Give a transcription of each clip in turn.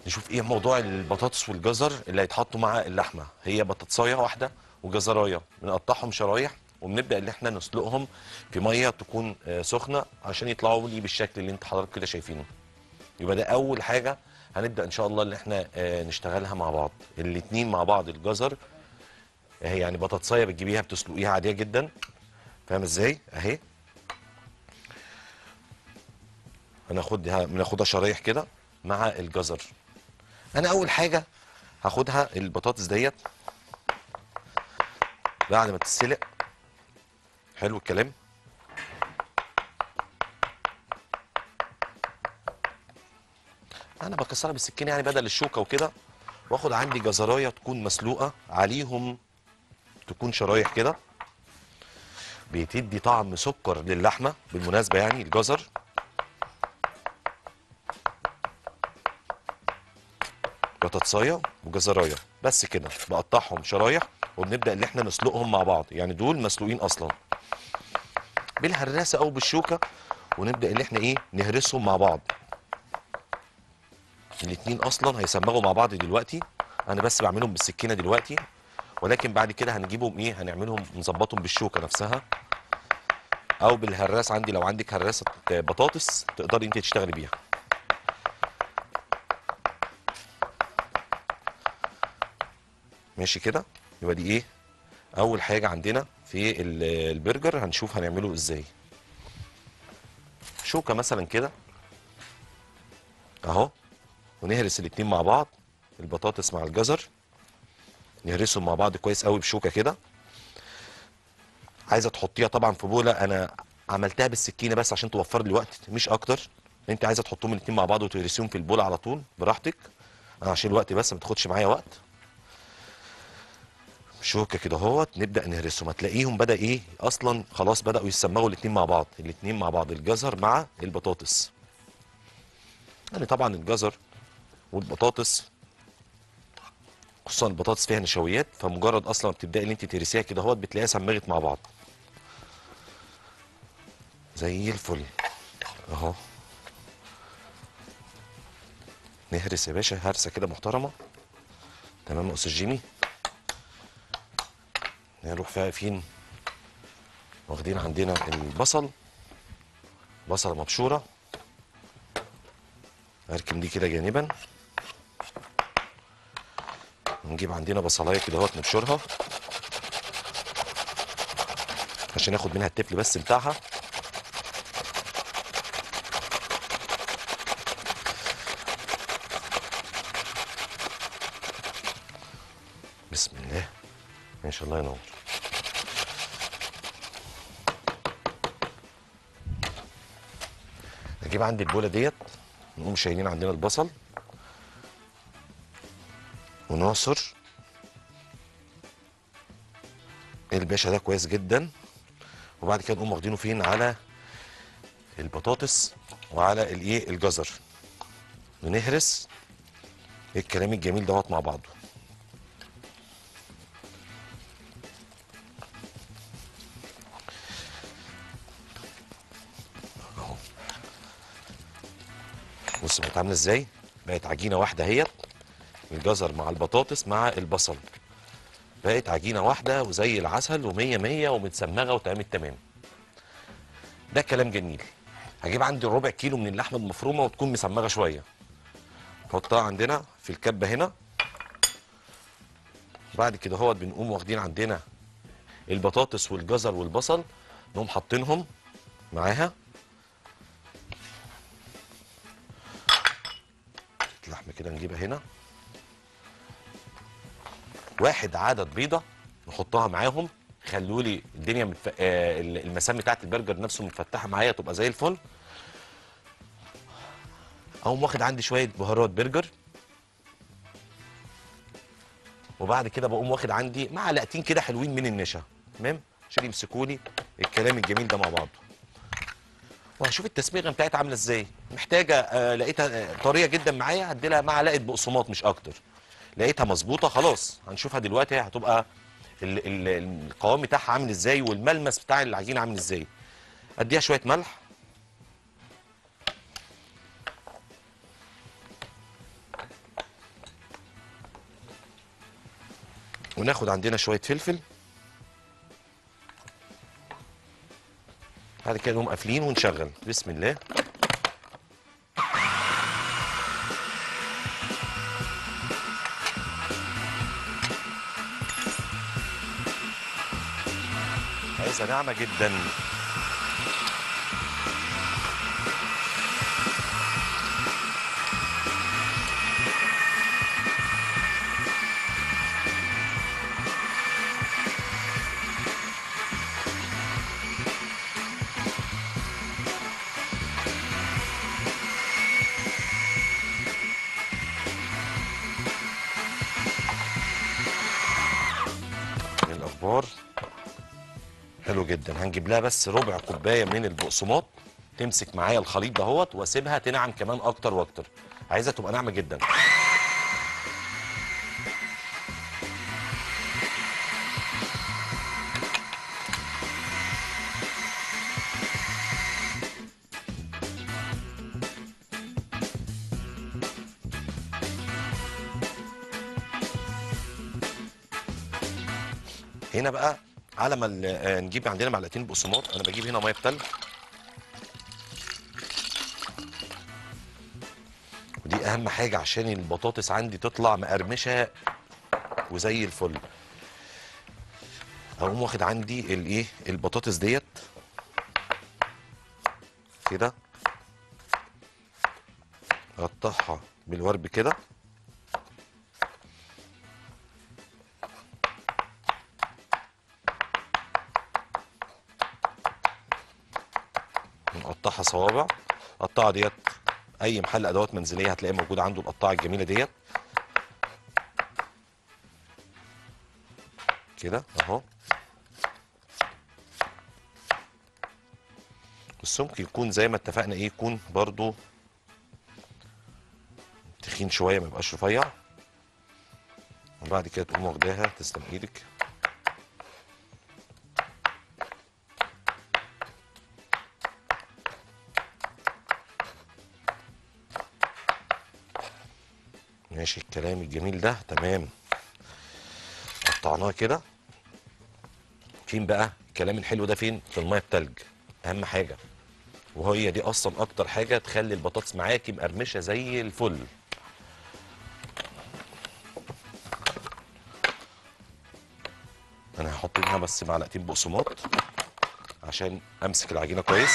نشوف ايه موضوع البطاطس والجزر اللي هيتحطوا مع اللحمه هي بطاطسايه واحده وجزرايه بنقطعهم شرايح وبنبدا ان احنا نسلقهم في ميه تكون آه، سخنه عشان يطلعوا لي بالشكل اللي انت حضرتك كده شايفينه يبقى ده اول حاجه هنبدا ان شاء الله اللي احنا آه، نشتغلها مع بعض الاتنين مع بعض الجزر اهي يعني بطاطسايه بتجيبيها بتسلقيها عاديه جدا فاهم ازاي اهي هناخدها بناخدها شرايح كده مع الجزر انا اول حاجه هاخدها البطاطس ديت بعد ما تتسلق حلو الكلام انا بكسرها بالسكينه يعني بدل الشوكه وكده واخد عندي جزرايه تكون مسلوقه عليهم تكون شرايح كده بتدي طعم سكر للحمه بالمناسبه يعني الجزر بطاطسايه وجزرايه بس كده بقطعهم شرايح وبنبدا ان احنا نسلقهم مع بعض يعني دول مسلوقين اصلا بالهراسه او بالشوكه ونبدا ان احنا ايه نهرسهم مع بعض الاتنين اصلا هيسمغوا مع بعض دلوقتي انا بس بعملهم بالسكينه دلوقتي ولكن بعد كده هنجيبهم ايه هنعملهم نظبطهم بالشوكه نفسها او بالهراس عندي لو عندك هراسه بطاطس تقدري انت تشتغلي بيها ماشي كده يبقى دي ايه اول حاجه عندنا في ال- البرجر هنشوف هنعمله ازاي شوكه مثلا كده اهو ونهرس الاتنين مع بعض البطاطس مع الجزر نهرسهم مع بعض كويس قوي بشوكه كده عايزه تحطيها طبعا في بوله انا عملتها بالسكينه بس عشان توفر لي وقت مش اكتر انت عايزه تحطهم الاتنين مع بعض وتهرسيهم في البوله على طول براحتك انا عشان الوقت بس ما تاخدش معايا وقت شوكه كده اهوت نبدا نهرسهم هتلاقيهم بدا ايه اصلا خلاص بداوا يسمغوا الاتنين مع بعض الاتنين مع بعض الجزر مع البطاطس يعني طبعا الجزر والبطاطس خصوصا البطاطس فيها نشويات فمجرد اصلا ما بتبداي ان انت تهرسيها كده اهوت بتلاقيها سمغت مع بعض زي الفل اهو نهرس يا باشا هرسه كده محترمه تمام يا استاذ جيمي نروح فيها فين واخدين عندنا البصل بصله مبشوره اركن دي كده جانبا نجيب عندنا بصلايه كده اهوت نبشرها عشان ناخد منها التفل بس بتاعها بسم الله ما شاء الله ينور نجيب عندي البوله ديت نقوم شايلين عندنا البصل ونعصر الباشا ده كويس جدا وبعد كده نقوم واخدينه فين على البطاطس وعلى الايه الجزر ونهرس الكلام الجميل دوت مع بعضه اهو بص بقت عامله ازاي بقت عجينه واحده اهيت الجزر مع البطاطس مع البصل بقت عجينه واحده وزي العسل ومية مية ومتسمغه وتمام التمام ده كلام جميل هجيب عندي ربع كيلو من اللحمه المفرومه وتكون مسمغه شويه نحطها عندنا في الكبه هنا بعد كده هو بنقوم واخدين عندنا البطاطس والجزر والبصل نقوم حاطينهم معاها اللحمه كده نجيبها هنا واحد عدد بيضه نحطها معاهم خلوا لي الدنيا متف... آه المسام بتاعت البرجر نفسه متفتحه معايا تبقى زي الفل اقوم واخد عندي شويه بهارات برجر وبعد كده بقوم واخد عندي معلقتين كده حلوين من النشا تمام عشان يمسكوا لي الكلام الجميل ده مع بعضه وهشوف التسميغه بتاعتها عامله ازاي محتاجه آه لقيتها آه، طريه جدا معايا هدي لها معلقه بقسماط مش اكتر لقيتها مظبوطه خلاص هنشوفها دلوقتي هتبقى ال ال القوام بتاعها عامل ازاي والملمس بتاع العجينه عامل ازاي اديها شويه ملح وناخد عندنا شويه فلفل بعد كده نقوم قافلين ونشغل بسم الله عايزه ناعمه جدا من الاخبار حلو جدا هنجيب لها بس ربع كوبايه من البقسماط تمسك معايا الخليط دهوت واسيبها تنعم كمان اكتر واكتر عايزها تبقى ناعمه جدا هنا بقى على ما ال- آه، نجيب عندنا معلقتين بقسماط انا بجيب هنا ميه بتلج ودي اهم حاجه عشان البطاطس عندي تطلع مقرمشه وزي الفل هقوم واخد عندي الايه البطاطس ديت كده اقطعها بالورب كده نقطعها صوابع القطاعه ديت اي محل ادوات منزليه هتلاقيه موجود عنده القطاعه الجميله ديت كده اهو السمك يكون زي ما اتفقنا ايه يكون برضو تخين شويه ما يبقاش رفيع وبعد كده تقوم واخداها تسلم ايدك ماشي الكلام الجميل ده تمام قطعناه كده فين بقى الكلام الحلو ده فين في الميه التلج اهم حاجه وهي دي اصلا اكتر حاجه تخلي البطاطس معاكي مقرمشه زي الفل انا هحط لها بس معلقتين بقسماط عشان امسك العجينه كويس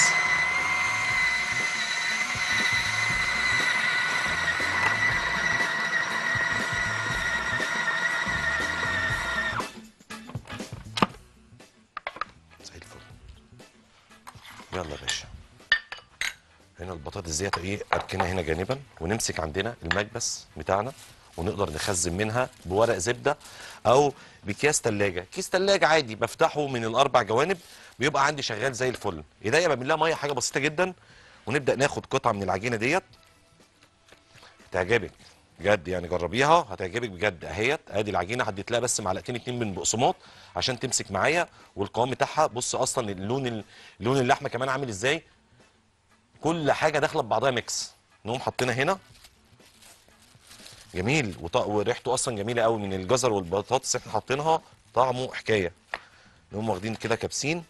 زي الفل يلا يا باشا هنا البطاطس ديت ايه اركنها هنا جانبا ونمسك عندنا المكبس بتاعنا ونقدر نخزن منها بورق زبده او بكياس ثلاجه كيس ثلاجه عادي بفتحه من الاربع جوانب بيبقى عندي شغال زي الفل ايديا بملها ميه حاجه بسيطه جدا ونبدا ناخد قطعه من العجينه ديت تعجبك بجد يعني جربيها هتعجبك بجد اهيت ادي العجينه هديت لها بس معلقتين اتنين من بقسماط عشان تمسك معايا والقوام بتاعها بص اصلا اللون ال- لون اللحمه كمان عامل ازاي كل حاجه داخله ببعضها ميكس نقوم حاطينها هنا جميل وط... وريحته اصلا جميله قوي من الجزر والبطاطس احنا حاطينها طعمه حكايه نقوم واخدين كده كابسين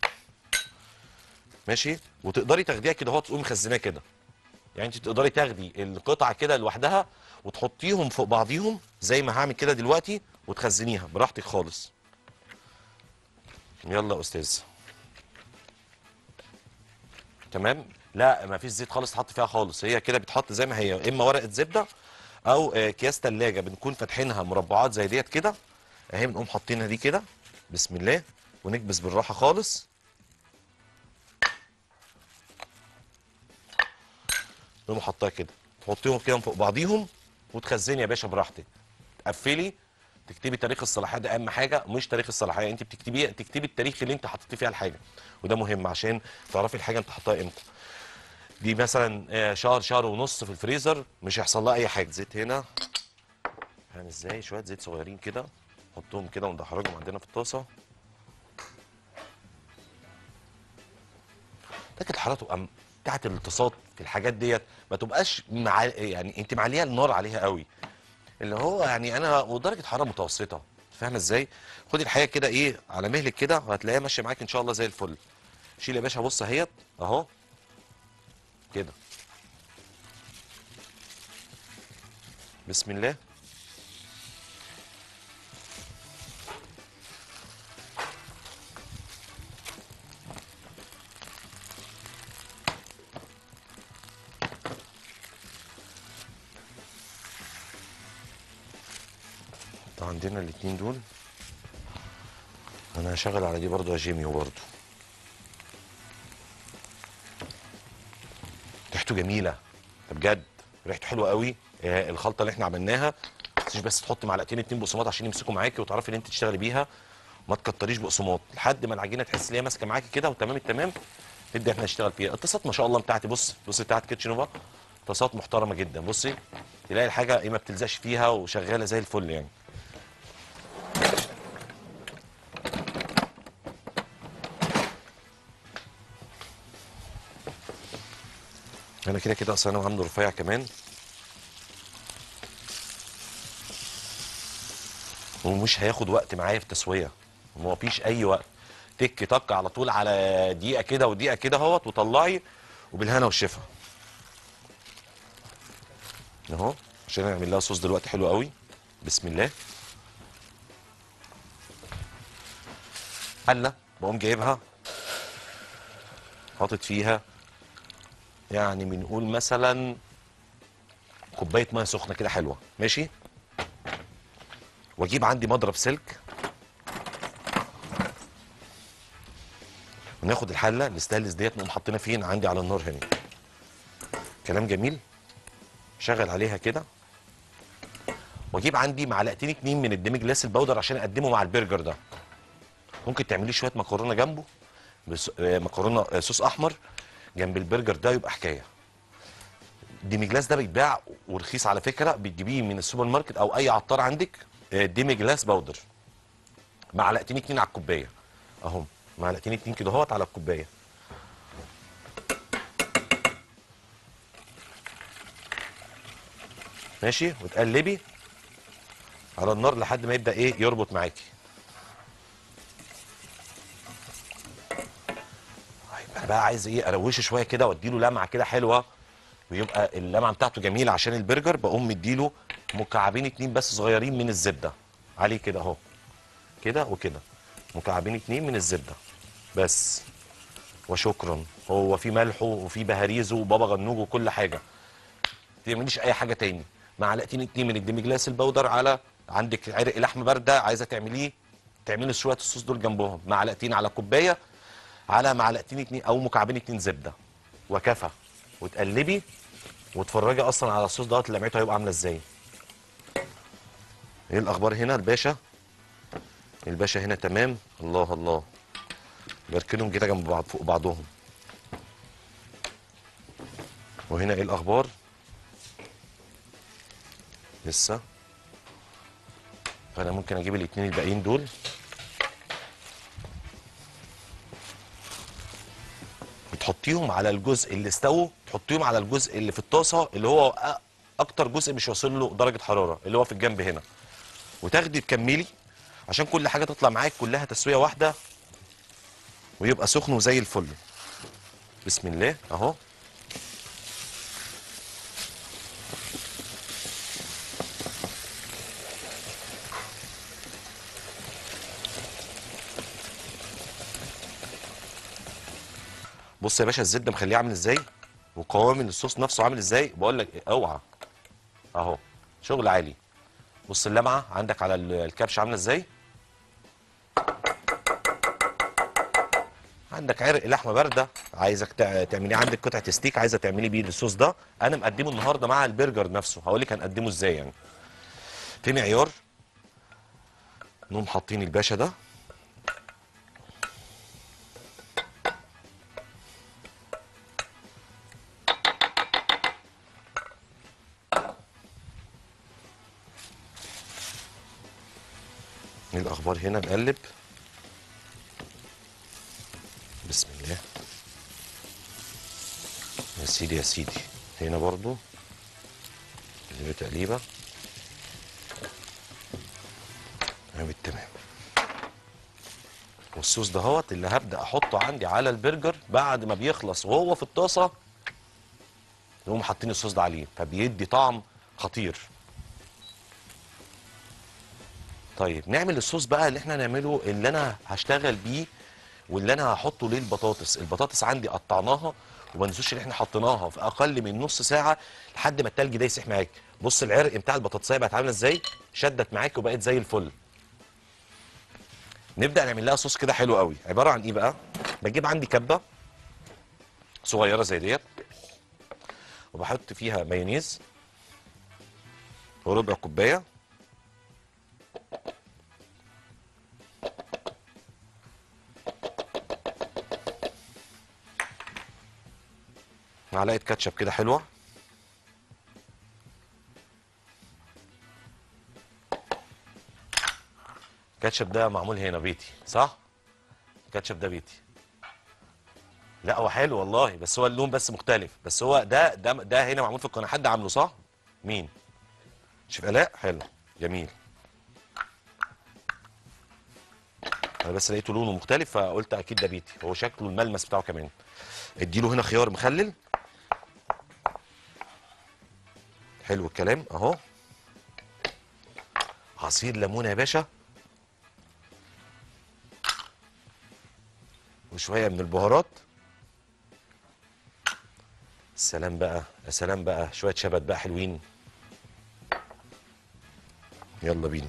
ماشي وتقدري تاخديها كده اهو تقومي مخزناها كده يعني انت تقدري تاخدي القطعه كده لوحدها وتحطيهم فوق بعضيهم زي ما هعمل كده دلوقتي وتخزنيها براحتك خالص يلا يا استاذ تمام لا ما فيش زيت خالص تحط فيها خالص هي كده بتحط زي ما هي اما ورقه زبده او آه، اكياس ثلاجه بنكون فاتحينها مربعات زي ديت كده اهي بنقوم حاطينها دي كده بسم الله ونكبس بالراحه خالص نقوم حطها كده تحطيهم كده فوق بعضيهم وتخزني يا باشا براحتك تقفلي تكتبي تاريخ الصلاحيه ده اهم حاجه مش تاريخ الصلاحيه انت بتكتبي تكتبي التاريخ اللي انت حطيتي فيها الحاجه وده مهم عشان تعرفي الحاجه انت حطها امتى دي مثلا آه، شهر شهر ونص في الفريزر مش هيحصل لها اي حاجه زيت هنا هعمل ازاي شويه زيت صغيرين كده نحطهم كده وندحرجهم عندنا في الطاسه درجه الحراره تبقى م- بتاعت الالتصاق في الحاجات ديت ما تبقاش مع يعني انت معليها النار عليها قوي اللي هو يعني انا ودرجه حراره متوسطه فاهمه ازاي خدي الحاجه كده ايه على مهلك كده وهتلاقيها ماشيه معاك ان شاء الله زي الفل شيل يا باشا بص اهيت اهو كده بسم الله طبعا عندنا الاتنين دول انا هشغل على دي برضو يا جيمي وبرضو ريحته جميله ده بجد ريحته حلوه قوي آه، الخلطه اللي احنا عملناها مش بس تحط معلقتين اتنين بقسماط عشان يمسكوا معاكي وتعرفي ان انت تشتغلي بيها ما تكتريش بقسماط لحد ما العجينه تحس ان هي ماسكه معاكي كده وتمام التمام نبدا احنا نشتغل فيها الطاسات ما شاء الله بتاعتي بص بصي بتاعت كيتشن نوفا طاسات محترمه جدا بصي تلاقي الحاجه ايه ما بتلزقش فيها وشغاله زي الفل يعني انا كده كده اصلا انا عامله رفيع كمان ومش هياخد وقت معايا في تسويه ما فيش اي وقت تك تك على طول على دقيقه كده ودقيقه كده اهوت وطلعي وبالهنا والشفا اهو عشان نعمل لها صوص دلوقتي حلو قوي بسم الله حله بقوم جايبها حاطط فيها يعني بنقول مثلا كوبايه ميه سخنه كده حلوه ماشي واجيب عندي مضرب سلك وناخد الحله الستانلس ديت نقوم حاطينها فين عندي على النار هنا كلام جميل شغل عليها كده واجيب عندي معلقتين اتنين من الديمي جلاس البودر عشان اقدمه مع البرجر ده ممكن تعملي شويه مكرونه جنبه بس آه، مكرونه آه، صوص احمر جنب البرجر ده يبقى حكايه ديمي جلاس ده بيتباع ورخيص على فكره بتجيبيه من السوبر ماركت او اي عطار عندك آه، ديمي جلاس باودر معلقتين اتنين على الكوبايه اهم معلقتين اتنين كده اهوت على الكوبايه ماشي وتقلبي على النار لحد ما يبدا ايه يربط معاكي طيب انا بقى عايز ايه اروشه شويه كده واديله لمعه كده حلوه ويبقى اللمعه بتاعته جميله عشان البرجر بقوم مديله مكعبين اتنين بس صغيرين من الزبده عليه كده اهو كده وكده مكعبين اتنين من الزبده بس وشكرا هو في ملحه وفي بهاريزه وبابا غنوج وكل حاجه ما تعمليش اي حاجه تاني معلقتين اتنين من الديمي جلاس البودر على عندك عرق لحمه بارده عايزه تعمليه تعملي شويه الصوص دول جنبهم معلقتين على كوبايه على معلقتين اتنين او مكعبين اتنين زبده وكفى وتقلبي وتفرجي اصلا على الصوص دوت لمعته هيبقى عامله ازاي ايه الاخبار هنا الباشا الباشا هنا تمام الله الله بركنهم كده جنب بعض فوق بعضهم وهنا ايه الاخبار لسه فانا ممكن اجيب الاتنين الباقيين دول بتحطيهم على الجزء اللي استووا تحطيهم على الجزء اللي في الطاسه اللي هو أ- اكتر جزء مش واصل له درجه حراره اللي هو في الجنب هنا وتاخدي تكملي عشان كل حاجه تطلع معاك كلها تسويه واحده ويبقى سخن وزي الفل بسم الله اهو بص يا باشا الزبده مخليه عامل ازاي وقوام الصوص نفسه عامل ازاي بقول لك إيه، اوعى اهو شغل عالي بص اللمعه عندك على ال- الكبش عامله ازاي عندك عرق لحمه بارده عايزك تع- تعمليه عندك قطعه ستيك عايزه تعملي بيه الصوص ده انا مقدمه النهارده مع البرجر نفسه هقول لك هنقدمه ازاي يعني في معيار نقوم حاطين الباشا ده ايه الاخبار هنا نقلب بسم الله يا سيدي يا سيدي هنا برضو تقليبه تقليبه تمام تمام والصوص دهوت اللي هبدا احطه عندي على البرجر بعد ما بيخلص وهو في الطاسه نقوم حاطين الصوص ده عليه فبيدي طعم خطير طيب نعمل الصوص بقى اللي احنا هنعمله اللي انا هشتغل بيه واللي انا هحطه للبطاطس البطاطس عندي قطعناها وما ننسوش ان احنا حطيناها في اقل من نص ساعه لحد ما التلج ده يسيح معاك بص العرق بتاع البطاطسايه بقت عامله ازاي شدت معاك وبقت زي الفل نبدا نعمل لها صوص كده حلو قوي عباره عن ايه بقى بجيب عندي كبه صغيره زي ديت وبحط فيها مايونيز وربع كوبايه معلقه كاتشب كده حلوه الكاتشب ده معمول هنا بيتي صح الكاتشب ده بيتي لا هو حلو والله بس هو اللون بس مختلف بس هو ده ده ده هنا معمول في القناه حد عامله صح مين شيف الاء حلو جميل انا بس لقيته لونه مختلف فقلت اكيد ده بيتي هو شكله الملمس بتاعه كمان اديله هنا خيار مخلل حلو الكلام اهو عصير ليمونه يا باشا وشويه من البهارات السلام بقى يا سلام بقى شويه شبت بقى حلوين يلا بينا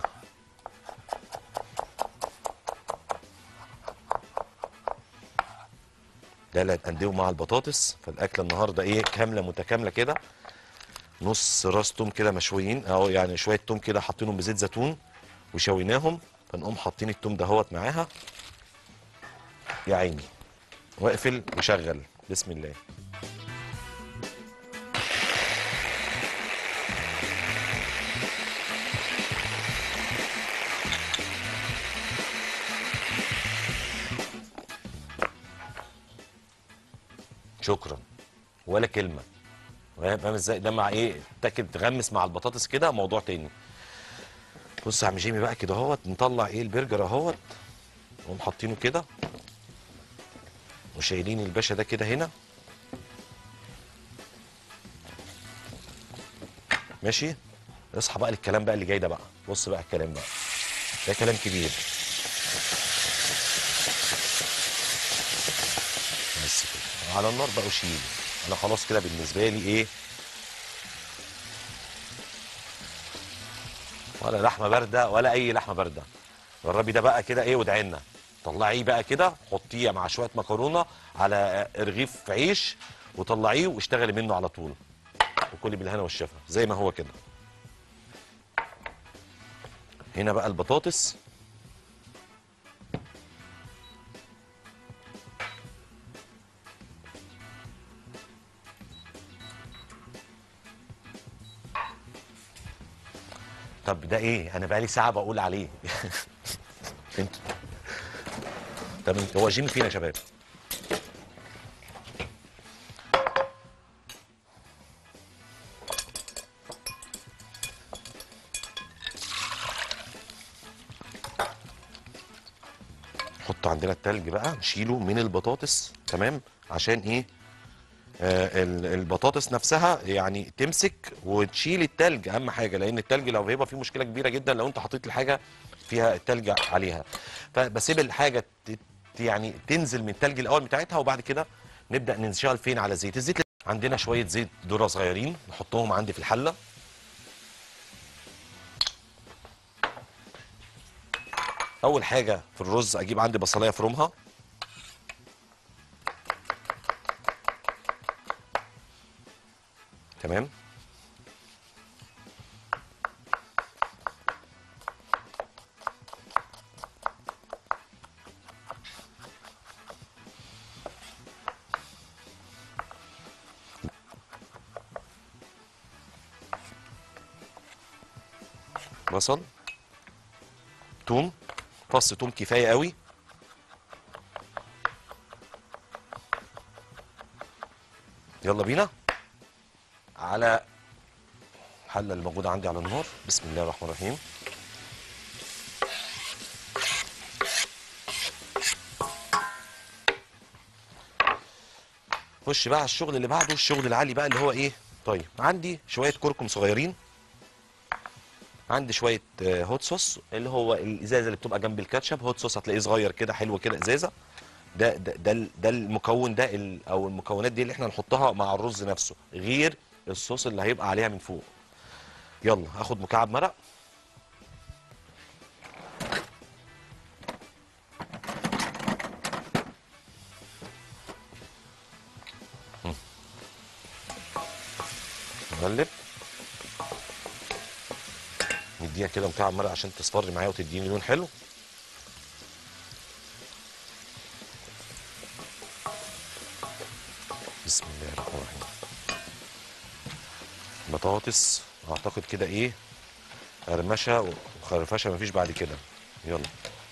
لا لا تقدموا مع البطاطس فالاكله النهارده ايه كامله متكامله كده نص راس توم كده مشويين اهو يعني شويه توم كده حاطينهم بزيت زيتون وشويناهم فنقوم حاطين التوم دهوت معاها يا عيني واقفل وشغل بسم الله شكرا ولا كلمه فاهم ازاي ده مع ايه تاكد تغمس مع البطاطس كده موضوع تاني بص يا عم جيمي بقى كده اهوت نطلع ايه البرجر اهوت نقوم حاطينه كده وشايلين الباشا ده كده هنا ماشي اصحى بقى للكلام بقى اللي جاي ده بقى بص بقى الكلام بقى ده كلام كبير بس كده على النار بقى وشيل انا خلاص كده بالنسبه لي ايه ولا لحمه بارده ولا اي لحمه بارده جربي ده بقى كده ايه وادعي لنا طلعيه بقى كده حطيه مع شويه مكرونه على رغيف عيش وطلعيه واشتغلي منه على طول وكلي بالهنا والشفا زي ما هو كده هنا بقى البطاطس طب ده ايه انا بقالي ساعه بقول عليه انت طب انت- هو جيمي فين يا شباب نحط عندنا التلج بقى نشيله من البطاطس تمام عشان ايه آه ال- البطاطس نفسها يعني تمسك وتشيل التلج اهم حاجه لان التلج لو هيبقى فيه مشكله كبيره جدا لو انت حطيت الحاجه فيها التلج عليها فبسيب الحاجه ت- ت- يعني تنزل من التلج الاول بتاعتها وبعد كده نبدا ننشغل فين على زيت الزيت عندنا شويه زيت ذره صغيرين نحطهم عندي في الحله اول حاجه في الرز اجيب عندي بصلايه افرمها تمام بصل توم فص توم كفايه قوي يلا بينا على الحله اللي موجوده عندي على النار بسم الله الرحمن الرحيم خش بقى على الشغل اللي بعده الشغل العالي بقى اللي هو ايه طيب عندي شويه كركم صغيرين عندي شويه آه، هوت صوص اللي هو الازازه اللي بتبقى جنب الكاتشب هوت صوص هتلاقيه صغير كده حلو كده ازازه ده ده ده, ال- ده المكون ده ال- او المكونات دي اللي احنا نحطها مع الرز نفسه غير الصوص اللي هيبقى عليها من فوق يلا هاخد مكعب مرق مم. نقلب نديها كده مكعب مرق عشان تصفر معايا وتديني لون حلو بسم الله الرحمن الرحيم بطاطس اعتقد كده ايه قرمشه وخرفشه مفيش بعد كده يلا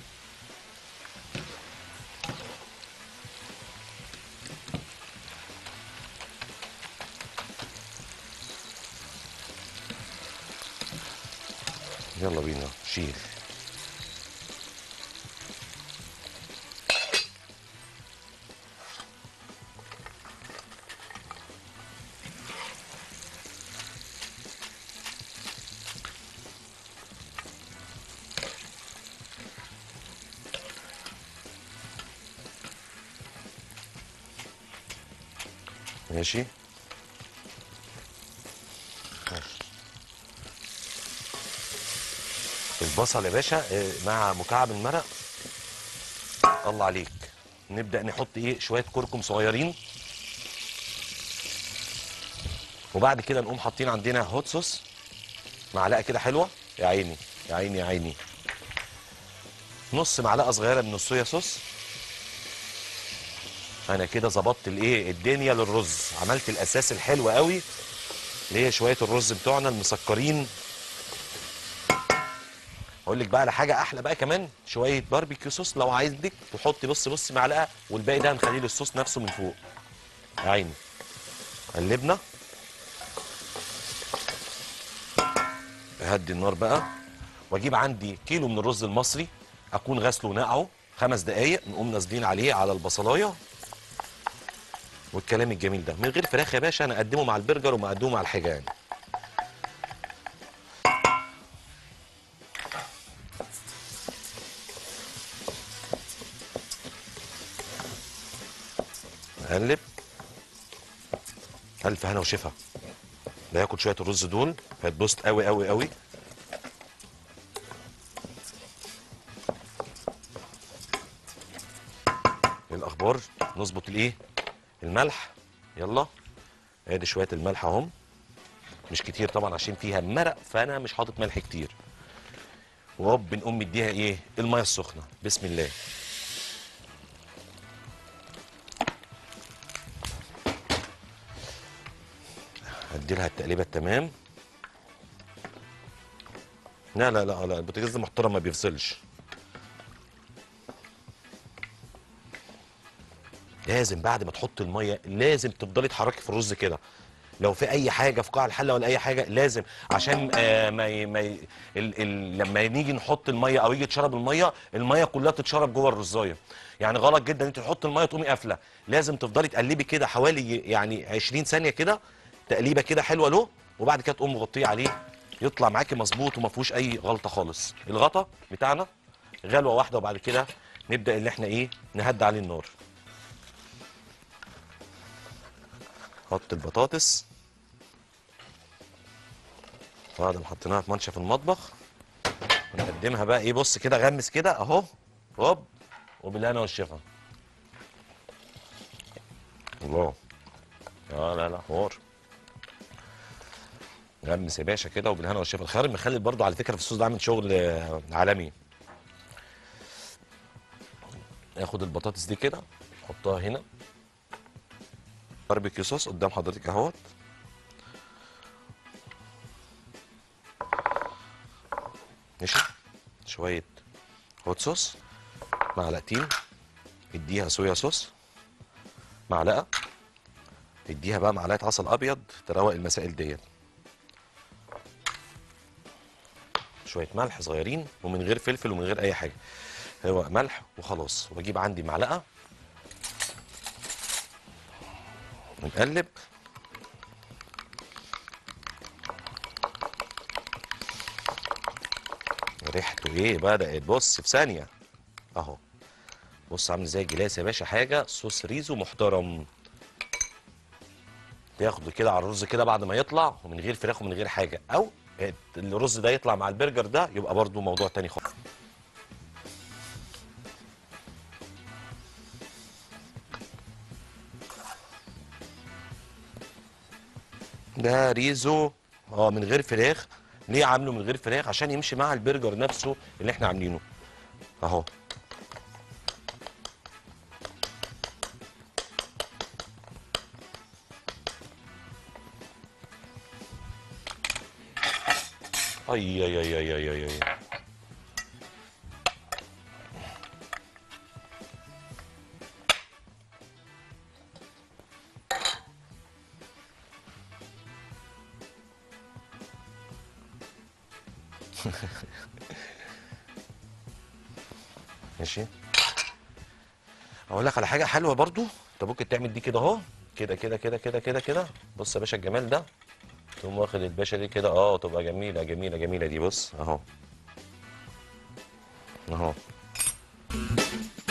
يلا بينا شيل ماشي البصل يا باشا آه، مع مكعب المرق الله عليك نبدأ نحط ايه شوية كركم صغيرين وبعد كده نقوم حاطين عندنا هوت صوص معلقة كده حلوة يا عيني يا عيني يا عيني نص معلقة صغيرة من الصويا صوص انا كده ظبطت الايه الدنيا للرز عملت الاساس الحلو قوي اللي هي شويه الرز بتوعنا المسكرين اقول لك بقى على حاجه احلى بقى كمان شويه باربيكيو صوص لو عايز لك تحطي بص بص معلقه والباقي ده هنخليه للصوص نفسه من فوق يا عيني قلبنا هدي النار بقى واجيب عندي كيلو من الرز المصري اكون غسله ونقعه خمس دقايق نقوم نازلين عليه على البصلايه والكلام الجميل ده من غير فراخ يا باشا انا اقدمه مع البرجر ومقدمه مع الحاجه يعني نقلب الف هنا وشفا ده ياكل شويه الرز دول هيتبسط قوي قوي قوي إيه الاخبار نظبط الايه الملح يلا ادي شويه الملح اهم مش كتير طبعا عشان فيها مرق فانا مش حاطط ملح كتير وهوب بنقوم مديها ايه الميه السخنه بسم الله هدي لها التقليبه التمام لا لا لا لا البوتاجاز ده محترم ما بيفصلش لازم بعد ما تحط الميه لازم تفضلي تحركي في الرز كده لو في اي حاجه في قاع الحله ولا اي حاجه لازم عشان آه ما ي... ما ي... ال... ال... لما نيجي نحط الميه او يجي تشرب الميه الميه كلها تتشرب جوه الرزايه يعني غلط جدا انت تحط الميه تقومي قافله لازم تفضلي تقلبي كده حوالي يعني 20 ثانيه كده تقليبه كده حلوه له وبعد كده تقوم مغطيه عليه يطلع معاكي مظبوط وما فيهوش اي غلطه خالص الغطا بتاعنا غلوه واحده وبعد كده نبدا اللي احنا ايه نهدي عليه النار حط البطاطس بعد ما حطيناها في منشف المطبخ ونقدمها بقى ايه بص كده غمس كده اهو هوب وبالهنا والشفا الله اه لا لا حوار غمس يا باشا كده وبالهنا والشفا الخيار المخلل برضو على فكره في الصوص ده عامل شغل آه، عالمي اخد البطاطس دي كده احطها هنا باربيكيو صوص قدام حضرتك اهوت ماشي شويه هوت صوص معلقتين اديها صويا صوص معلقه اديها بقى معلقه عسل ابيض تروق المسائل ديت شويه ملح صغيرين ومن غير فلفل ومن غير اي حاجه هو ملح وخلاص وبجيب عندي معلقه ونقلب ريحته ايه بدأت بص في ثانية اهو بص عامل زي الجلاس يا باشا حاجة صوص ريزو محترم تاخده كده على الرز كده بعد ما يطلع ومن غير فراخ ومن غير حاجة او الرز ده يطلع مع البرجر ده يبقى برضو موضوع تاني خالص ده ريزو اه من غير فراخ ليه عامله من غير فراخ عشان يمشي مع البرجر نفسه اللي احنا عاملينه اهو اي اي اي اي اي اي اي ماشي اقول لك على حاجه حلوه برضو انت ممكن تعمل دي كده اهو كده كده كده كده كده كده بص يا باشا الجمال ده تقوم واخد الباشا دي كده اه تبقى جميله جميله جميله دي بص اهو اهو